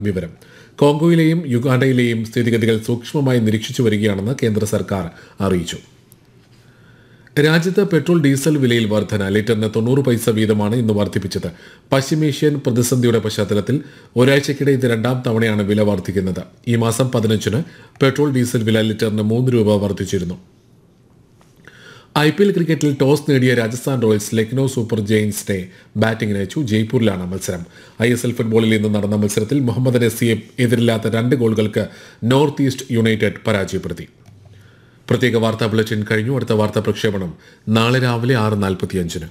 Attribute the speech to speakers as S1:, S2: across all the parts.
S1: വിവരം കോങ്കോയിലെയും യുഗാണ്ടയിലെയും സ്ഥിതിഗതികൾ സൂക്ഷ്മമായി നിരീക്ഷിച്ചു വരികയാണെന്ന് കേന്ദ്ര സർക്കാർ അറിയിച്ചു രാജ്യത്ത് പെട്രോൾ ഡീസൽ വിലയിൽ വർധന ലിറ്ററിന് തൊണ്ണൂറ് പൈസ വീതമാണ് ഇന്ന് വർദ്ധിപ്പിച്ചത് പശ്ചിമേഷ്യൻ പ്രതിസന്ധിയുടെ പശ്ചാത്തലത്തിൽ ഒരാഴ്ചക്കിടെ ഇത് രണ്ടാം തവണയാണ് വില വർദ്ധിക്കുന്നത് ഈ മാസം പതിനഞ്ചിന് പെട്രോൾ ഡീസൽ വില ലിറ്ററിന് മൂന്ന് രൂപ വർദ്ധിച്ചിരുന്നു ഐ പി എൽ ക്രിക്കറ്റിൽ ടോസ് നേടിയ രാജസ്ഥാൻ റോയൽസ് ലക്നൌ സൂപ്പർ ജെയിൻസിനെ ബാറ്റിംഗിന് അയച്ചു ജയ്പൂരിലാണ് മത്സരം ഐ എസ് എൽ ഫുട്ബോളിൽ ഇന്ന് നടന്ന മത്സരത്തിൽ മുഹമ്മദ് നസിയെ എതിരില്ലാത്ത രണ്ട് ഗോളുകൾക്ക് നോർത്ത് ഈസ്റ്റ് യുണൈറ്റഡ് പരാജയപ്പെടുത്തി പ്രത്യേക വാർത്താ ബുള്ളറ്റിൻ കഴിഞ്ഞു അടുത്ത വാർത്താ പ്രക്ഷേപണം നാളെ രാവിലെ ആറ് നാൽപ്പത്തിയഞ്ചിന്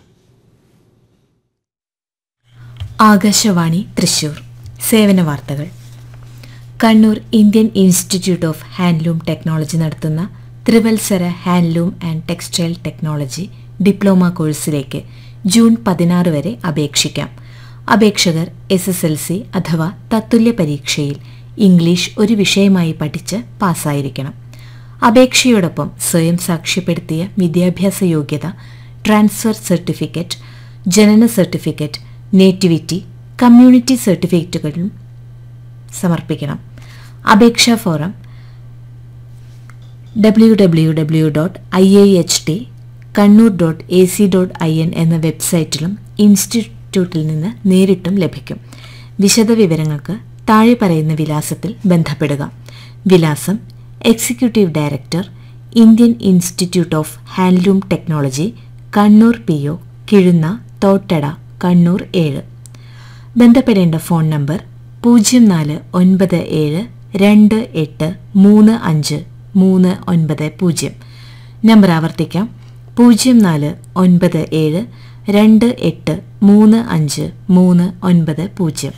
S2: ആകാശവാണി തൃശൂർ സേവന വാർത്തകൾ Kannur Indian institute of handloom technology നടത്തുന്ന ത്രിവത്സര handloom and textile technology diploma കോഴ്സിലേക്ക് ജൂൺ പതിനാറ് വരെ അപേക്ഷിക്കാം അപേക്ഷകർ എസ് എസ് എൽ സി അഥവാ തത്തുല്യ പരീക്ഷയിൽ ഇംഗ്ലീഷ് ഒരു വിഷയമായി പഠിച്ച് പാസ്സായിരിക്കണം അപേക്ഷയോടൊപ്പം സ്വയം സാക്ഷ്യപ്പെടുത്തിയ വിദ്യാഭ്യാസ യോഗ്യത ട്രാൻസ്ഫർ സർട്ടിഫിക്കറ്റ് ജനന സർട്ടിഫിക്കറ്റ് നേറ്റിവിറ്റി കമ്മ്യൂണിറ്റി സർട്ടിഫിക്കറ്റുകളും സമർപ്പിക്കണം അപേക്ഷാ form W W W dot I A H T Kannur dot A C dot I N എന്ന വെബ്സൈറ്റിലും ഇൻസ്റ്റിറ്റ്യൂട്ടിൽ നിന്ന് നേരിട്ടും ലഭിക്കും വിശദവിവരങ്ങൾക്ക് താഴെ പറയുന്ന വിലാസത്തിൽ ബന്ധപ്പെടുക വിലാസം executive director Indian institute of handloom technology Kannur P O Kizhunna Thottada Kannur ഏഴ് ബന്ധപ്പെടേണ്ട ഫോൺ നമ്പർ പൂജ്യം നാല് ഒൻപത് ഏഴ് രണ്ട് എട്ട് മൂന്ന് അഞ്ച് മൂന്ന് ഒൻപത് പൂജ്യം നമ്പർ ആവർത്തിക്കാം പൂജ്യം നാല് ഒൻപത് ഏഴ് രണ്ട് എട്ട് മൂന്ന് അഞ്ച് മൂന്ന് ഒൻപത് പൂജ്യം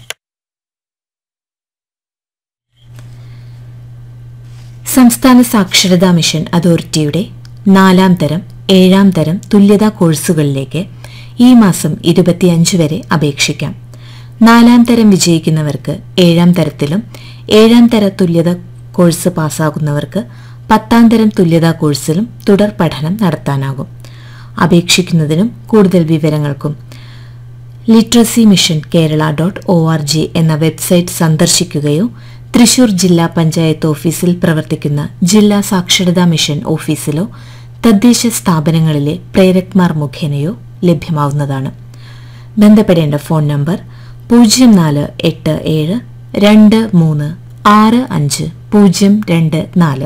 S2: സംസ്ഥാന സാക്ഷരതാ മിഷൻ അതോറിറ്റിയുടെ നാലാം തരം ഏഴാം തരം തുല്യതാ കോഴ്സുകളിലേക്ക് ഈ മാസം ഇരുപത്തിയഞ്ച് വരെ അപേക്ഷിക്കാം നാലാം തരം വിജയിക്കുന്നവർക്ക് ഏഴാം തരത്തിലും ഏഴാം തര തുല്യത കോഴ്സ് പാസ്സാകുന്നവർക്ക് പത്താം തരം തുല്യതാ കോഴ്സിലും തുടർ പഠനം നടത്താനാകും അപേക്ഷിക്കുന്നതിനും കൂടുതൽ വിവരങ്ങൾക്കും literacy mission Kerala dot O R G എന്ന വെബ്സൈറ്റ് സന്ദർശിക്കുകയോ തൃശൂർ ജില്ലാ പഞ്ചായത്ത് ഓഫീസിൽ പ്രവർത്തിക്കുന്ന ജില്ലാ സാക്ഷരതാ മിഷൻ ഓഫീസിലോ തദ്ദേശ സ്ഥാപനങ്ങളിലെ പ്രേരക്മാർ മുഖേനയോ ലഭ്യമാവുന്നതാണ് ബന്ധപ്പെടേണ്ട ഫോൺ നമ്പർ പൂജ്യം നാല് എട്ട് ഏഴ് രണ്ട് മൂന്ന് ആറ് അഞ്ച് പൂജ്യം രണ്ട് നാല്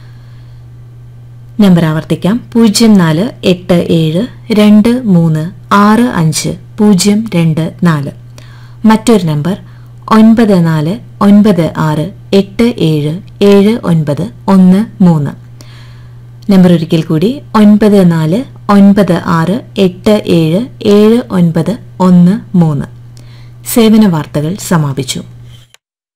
S2: നമ്പർ ആവർത്തിക്കാം പൂജ്യം നാല് എട്ട് ഏഴ് രണ്ട് മൂന്ന് ആറ് അഞ്ച് പൂജ്യം രണ്ട് നാല് മറ്റൊരു നമ്പർ ഒൻപത് നാല് ഒൻപത് ആറ് എട്ട് ഏഴ് ഏഴ് ഒൻപത് ഒന്ന് മൂന്ന് നമ്പർ ഒരിക്കൽ കൂടി ഒൻപത് നാല് ഒൻപത് ആറ് എട്ട് ഏഴ് ഏഴ് ഒൻപത് ഒന്ന് മൂന്ന് സേവന വാർത്തകൾ സമാപിച്ചു